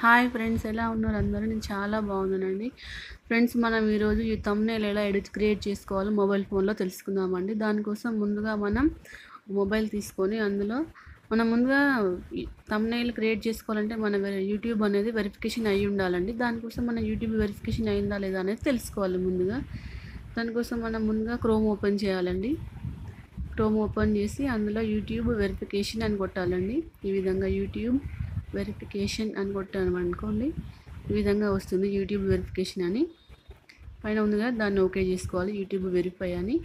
hi friends ఎలా ఉన్నారు అందరూ నేను చాలా బాగున్నానండి ఫ్రెండ్స్ మనం ఈరోజు ఈ తమ్నేల్ ఎలా ఎడిట్ క్రియేట్ చేసుకోవాలో మొబైల్ ఫోన్లో తెలుసుకుందామండి దానికోసం ముందుగా మనం మొబైల్ తీసుకొని అందులో మనం ముందుగా తమ్నేల్ క్రియేట్ చేసుకోవాలంటే మన వె- యూట్యూబ్ అనేది వెరిఫికేషన్ అయి ఉండాలండి దానికోసం మన యూట్యూబ్ వెరిఫికేషన్ అయిందా లేదా అనేది తెలుసుకోవాలి ముందుగా దానికోసం మనం ముందుగా క్రోమ్ ఓపెన్ చేయాలండి క్రోమ్ ఓపెన్ చేసి అందులో యూట్యూబ్ వెరిఫికేషన్ అని కొట్టాలండి ఈ విధంగా యూట్యూబ్ వెరిఫికేషన్ అని కొట్టాను అనుకోండి ఈ విధంగా వస్తుంది యూట్యూబ్ వెరిఫికేషన్ అని పైన ఉంది కదా దాన్ని ఓకే చేసుకోవాలి యూట్యూబ్ వెరిఫై అని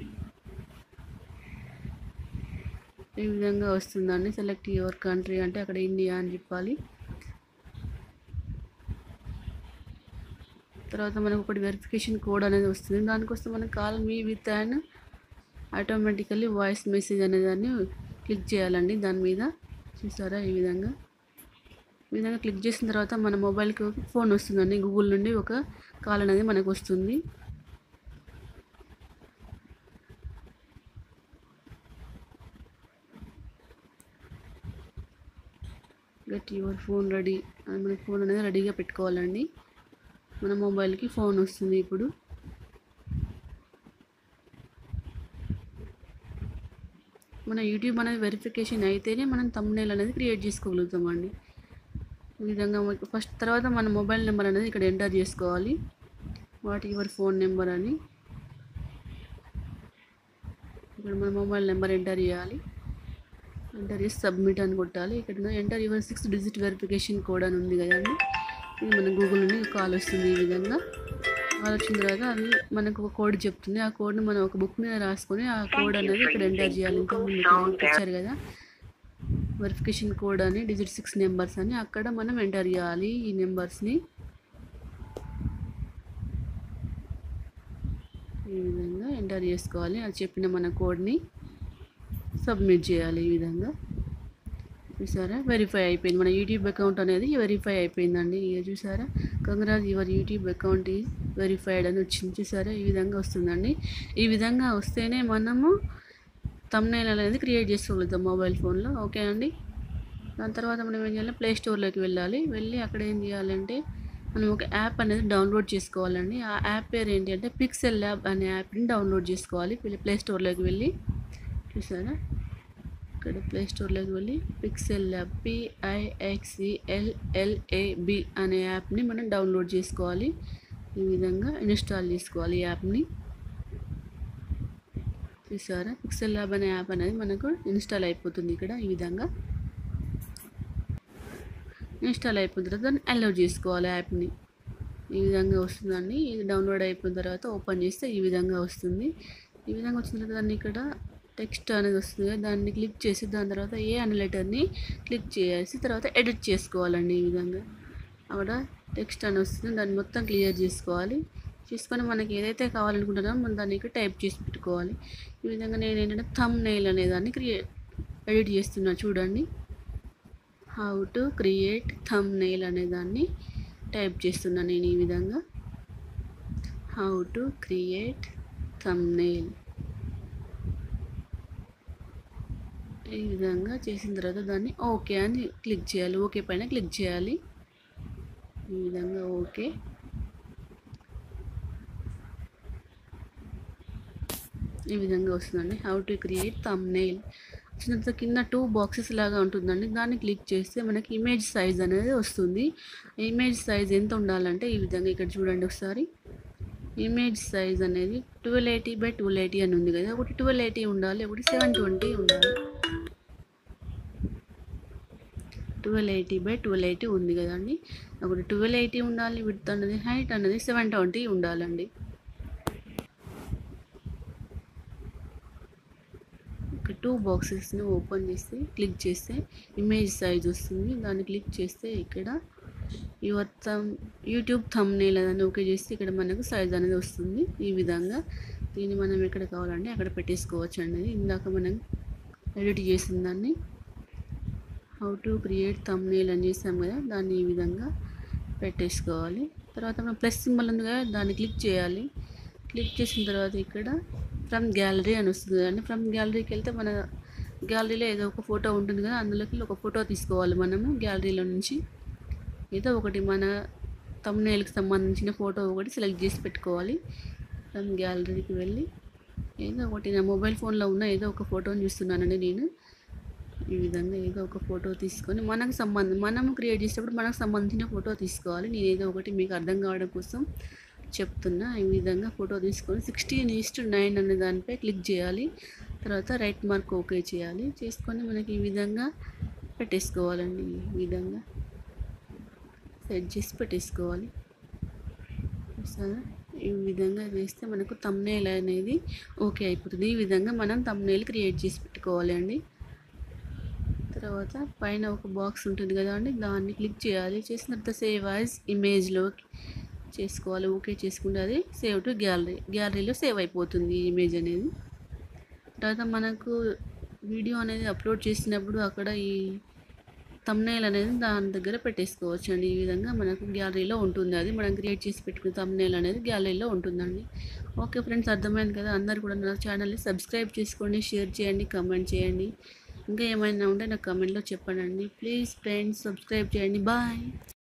ఈ విధంగా వస్తుందండి సెలెక్ట్ యువర్ కంట్రీ అంటే అక్కడ ఇండియా అని చెప్పాలి తర్వాత మనకు ఒకటి వెరిఫికేషన్ కోడ్ అనేది వస్తుంది దానికోసం మనం call me with and automatically voice message అనే దాన్ని క్లిక్ చేయాలండి దాని మీద చూసారా ఈ విధంగా ఈ విధంగా క్లిక్ చేసిన తర్వాత మన మొబైల్కి ఒక ఫోన్ వస్తుందండి గూగుల్ నుండి ఒక కాల్ అనేది మనకు వస్తుంది గెట్ యువర్ ఫోన్ రెడీ అని మన ఫోన్ అనేది రెడీగా పెట్టుకోవాలండి మన మొబైల్కి ఫోన్ వస్తుంది ఇప్పుడు మన యూట్యూబ్ అనేది వెరిఫికేషన్ అయితేనే మనం తమ్నేల్ అనేది క్రియేట్ చేసుకోగలుగుతామండి ఈ విధంగా ఫస్ట్ తర్వాత మన మొబైల్ నెంబర్ అనేది ఇక్కడ ఎంటర్ చేసుకోవాలి వాట్ యువర్ ఫోన్ నెంబర్ అని ఇక్కడ మన మొబైల్ నెంబర్ ఎంటర్ చేయాలి ఎంటర్ చేసి సబ్మిట్ అని కొట్టాలి ఇక్కడ enter your six digit verification code అని ఉంది కదండి ఇది మన గూగుల్ నుండి కాల్ వస్తుంది ఈ విధంగా కాల్ వచ్చిన తర్వాత అది మనకు ఒక కోడ్ చెప్తుంది ఆ కోడ్ని మనం ఒక బుక్ మీద రాసుకొని ఆ కోడ్ అనేది ఇక్కడ ఎంటర్ చేయాలి ఇంకా ముందు ఇక్కడ ఇచ్చారు కదా వెరిఫికేషన్ కోడ్ అని డిజిట్ సిక్స్ నెంబర్స్ అని అక్కడ మనం ఎంటర్ చేయాలి ఈ నెంబర్స్ని ఈ విధంగా ఎంటర్ చేసుకోవాలి అది చెప్పిన మన కోడ్ని సబ్మిట్ చేయాలి ఈ విధంగా చూసారా వెరిఫై అయిపోయింది మన యూట్యూబ్ అకౌంట్ అనేది వెరిఫై అయిపోయిందండి ఇక చూసారా congrats your YouTube account is verified అని వచ్చింది చూసారా ఈ విధంగా వస్తుందండి ఈ విధంగా వస్తేనే మనము తమ్నైల్ అనేది క్రియేట్ చేసుకోగలుగుతాం మొబైల్ ఫోన్లో ఓకే అండి దాని తర్వాత మనం ఏం చేయాలి ప్లే స్టోర్లోకి వెళ్ళాలి వెళ్ళి అక్కడ ఏం చేయాలంటే మనం ఒక యాప్ అనేది డౌన్లోడ్ చేసుకోవాలండి ఆ యాప్ పేరు ఏంటి అంటే పిక్సెల్ ల్యాబ్ అనే యాప్ని డౌన్లోడ్ చేసుకోవాలి ప్లే స్టోర్లోకి వెళ్ళి చూసారా ఇక్కడ ప్లే స్టోర్లోకి వెళ్ళి పిక్సెల్ ల్యాబ్ పిఐఎక్సిఎల్ఎల్ఏబి అనే యాప్ని మనం డౌన్లోడ్ చేసుకోవాలి ఈ విధంగా ఇన్స్టాల్ చేసుకోవాలి ఈ యాప్ని చూసారా పిక్సెల్ ల్యాబ్ అనే యాప్ అనేది మనకు ఇన్స్టాల్ అయిపోతుంది ఇక్కడ ఈ విధంగా ఇన్స్టాల్ అయిపోయిన తర్వాత దాన్ని అలౌ చేసుకోవాలి యాప్ని ఈ విధంగా వస్తుందండి ఇది డౌన్లోడ్ అయిపోయిన తర్వాత ఓపెన్ చేస్తే ఈ విధంగా వస్తుంది ఈ విధంగా వచ్చిన తర్వాత దాన్ని ఇక్కడ టెక్స్ట్ అనేది వస్తుంది కదా, దాన్ని క్లిక్ చేసి దాని తర్వాత ఏ అనే లెటర్ని క్లిక్ చేసి తర్వాత ఎడిట్ చేసుకోవాలండి ఈ విధంగా అక్కడ టెక్స్ట్ అని వస్తుంది దాన్ని మొత్తం క్లియర్ చేసుకోవాలి చేసుకొని మనకి ఏదైతే కావాలనుకుంటున్నామో మనం దాన్ని ఇక్కడ టైప్ చేసి పెట్టుకోవాలి ఈ విధంగా నేను ఏంటంటే థమ్ నెయిల్ అనేదాన్ని క్రియేట్ ఎడిట్ చేస్తున్నా చూడండి how to create thumbnail అనేదాన్ని టైప్ చేస్తున్నా నేను ఈ విధంగా how to create thumbnail ఈ విధంగా చేసిన తర్వాత దాన్ని ఓకే అని క్లిక్ చేయాలి ఓకే పైన క్లిక్ చేయాలి ఈ విధంగా ఓకే ఈ విధంగా వస్తుందండి how to create thumbnail వచ్చినంత కింద టూ బాక్సెస్ లాగా ఉంటుందండి దాన్ని క్లిక్ చేస్తే మనకి ఇమేజ్ సైజ్ అనేది వస్తుంది ఇమేజ్ సైజ్ ఎంత ఉండాలంటే ఈ విధంగా ఇక్కడ చూడండి ఒకసారి ఇమేజ్ సైజ్ అనేది twelve eighty by twelve eighty అని ఉంది కదా ఒకటి ట్వెల్వ్ ఎయిటీ ఉండాలి ఒకటి సెవెన్ ట్వంటీ ఉండాలి twelve eighty by twelve eighty ఉంది కదండి ఒకటి ట్వెల్వ్ ఎయిటీ ఉండాలి విత్ అనేది హైట్ అనేది సెవెన్ ట్వంటీ ఉండాలండి ఒక టూ బాక్సెస్ని ఓపెన్ చేస్తే క్లిక్ చేస్తే ఇమేజ్ సైజ్ వస్తుంది దాన్ని క్లిక్ చేస్తే ఇక్కడ your thumb YouTube thumbnail అని ఓకే చేస్తే ఇక్కడ మనకు సైజ్ అనేది వస్తుంది ఈ విధంగా దీన్ని మనం ఎక్కడ కావాలంటే అక్కడ పెట్టేసుకోవచ్చు అండి ఇందాక మనం ఎడిట్ చేసిన దాన్ని how to create thumbnail అని చేసాం కదా దాన్ని ఈ విధంగా పెట్టేసుకోవాలి తర్వాత మనం ప్లస్ సింబల్ ఉంది కదా దాన్ని క్లిక్ చేయాలి క్లిక్ చేసిన తర్వాత ఇక్కడ ఫ్రమ్ గ్యాలరీ అని వస్తుంది అండి ఫ్రమ్ గ్యాలరీకి వెళ్తే మన గ్యాలరీలో ఏదో ఒక ఫోటో ఉంటుంది కదా అందులోకి ఒక ఫోటో తీసుకోవాలి మనము గ్యాలరీలో నుంచి ఏదో ఒకటి మన తమ్నేల్కి సంబంధించిన ఫోటో ఒకటి సెలెక్ట్ చేసి పెట్టుకోవాలి ఫ్రమ్ గ్యాలరీకి వెళ్ళి ఏదో ఒకటి నా మొబైల్ ఫోన్లో ఉన్న ఏదో ఒక ఫోటోని చూస్తున్నానండి నేను ఈ విధంగా ఏదో ఒక ఫోటో తీసుకొని మనకు సంబంధం మనం క్రియేట్ చేసేటప్పుడు మనకు సంబంధించిన ఫోటో తీసుకోవాలి నేను ఏదో ఒకటి మీకు అర్థం కావడం కోసం చెప్తున్నా ఈ విధంగా ఫోటో తీసుకొని సిక్స్టీన్ ఈస్ట్ నైన్ అనే దానిపై క్లిక్ చేయాలి తర్వాత రైట్ మార్క్ ఓకే చేయాలి చేసుకొని మనకి ఈ విధంగా పెట్టేసుకోవాలండి ఈ విధంగా సెట్ చేసి పెట్టేసుకోవాలి చూసారా ఈ విధంగా వేస్తే మనకు తమ్నేల్ అనేది ఓకే అయిపోతుంది ఈ విధంగా మనం తమ్నేల్ క్రియేట్ చేసి పెట్టుకోవాలి అండి తర్వాత పైన ఒక బాక్స్ ఉంటుంది కదా అండి దాన్ని క్లిక్ చేయాలి చేసిన తర్వాత సేవ్ యాజ్ ఇమేజ్లో చేసుకోవాలి ఓకే చేసుకుంటే అది సేవ్ టు గ్యాలరీ గ్యాలరీలో సేవ్ అయిపోతుంది ఈ ఇమేజ్ అనేది తర్వాత మనకు వీడియో అనేది అప్లోడ్ చేసినప్పుడు అక్కడ ఈ తమ్నేల్ అనేది దాని దగ్గర పెట్టేసుకోవచ్చు అండి ఈ విధంగా మనకు గ్యాలరీలో ఉంటుంది అది మనం క్రియేట్ చేసి పెట్టుకున్న తమ్నేల్ అనేది గ్యాలరీలో ఉంటుందండి ఓకే ఫ్రెండ్స్ అర్థమైంది కదా అందరు కూడా నా ఛానల్ని సబ్స్క్రైబ్ చేసుకోండి షేర్ చేయండి కమెంట్ చేయండి ఇంకా ఏమైనా ఉంటే నాకు కమెంట్లో చెప్పండి ప్లీజ్ ఫ్రెండ్స్ సబ్స్క్రైబ్ చేయండి బాయ్